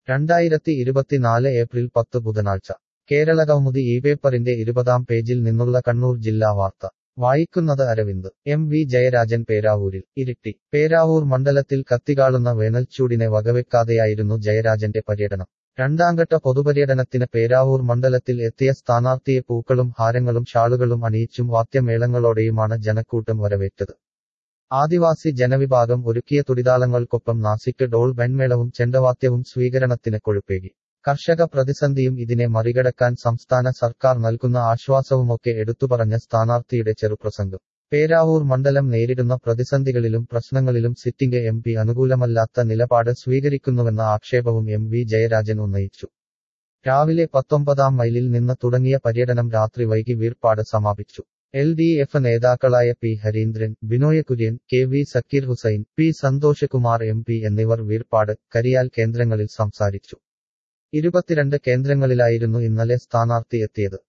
രണ്ടായിരത്തി ഇരുപത്തിനാല് ഏപ്രിൽ പത്ത് ബുധനാഴ്ച കേരളകൗമുദി ഈ പേപ്പറിന്റെ ഇരുപതാം പേജിൽ നിന്നുള്ള കണ്ണൂർ ജില്ലാ വാർത്ത വായിക്കുന്നത് അരവിന്ദ് എം വി ജയരാജൻ പേരാവൂരിൽ ഇരിട്ടി പേരാവൂർ മണ്ഡലത്തിൽ കത്തികാളുന്ന വേനൽച്ചൂടിനെ വകവെക്കാതെയായിരുന്നു ജയരാജന്റെ പര്യടനം രണ്ടാംഘട്ട പൊതുപര്യടനത്തിന് പേരാവൂർ മണ്ഡലത്തിൽ എത്തിയ സ്ഥാനാർത്ഥിയെ പൂക്കളും ഹാരങ്ങളും ഷാളുകളും അണിയിച്ചും വാദ്യമേളങ്ങളോടെയുമാണ് ജനക്കൂട്ടം വരവേറ്റത് ആദിവാസി ജനവിഭാഗം ഒരുക്കിയ തുടിതാളങ്ങൾക്കൊപ്പം നാസിക്ക് ഡോൾ ബെൺമേളവും ചെണ്ടവാദ്യവും സ്വീകരണത്തിന് കൊഴുപ്പേകി കർഷക പ്രതിസന്ധിയും ഇതിനെ മറികടക്കാൻ സംസ്ഥാന സർക്കാർ നൽകുന്ന ആശ്വാസവുമൊക്കെ എടുത്തുപറഞ്ഞ സ്ഥാനാർത്ഥിയുടെ ചെറുപ്രസംഗം പേരാവൂർ മണ്ഡലം നേരിടുന്ന പ്രതിസന്ധികളിലും പ്രശ്നങ്ങളിലും സിറ്റിംഗ് എം പി അനുകൂലമല്ലാത്ത നിലപാട് സ്വീകരിക്കുന്നുവെന്ന ആക്ഷേപവും എം വി ജയരാജൻ ഉന്നയിച്ചു രാവിലെ പത്തൊമ്പതാം മൈലിൽ നിന്ന് തുടങ്ങിയ പര്യടനം രാത്രി വൈകി വീർപ്പാട് സമാപിച്ചു എൽ ഡി എഫ് നേതാക്കളായ P Harindran Binoy Kurian K V Zakir Hussain P Santhoshkumar M P എന്നിവർ വീർപ്പാട് കരിയാൽ കേന്ദ്രങ്ങളിൽ സംസാരിച്ചു ഇരുപത്തിരണ്ട് കേന്ദ്രങ്ങളിലായിരുന്നു ഇന്നലെ സ്ഥാനാർത്ഥി എത്തിയത്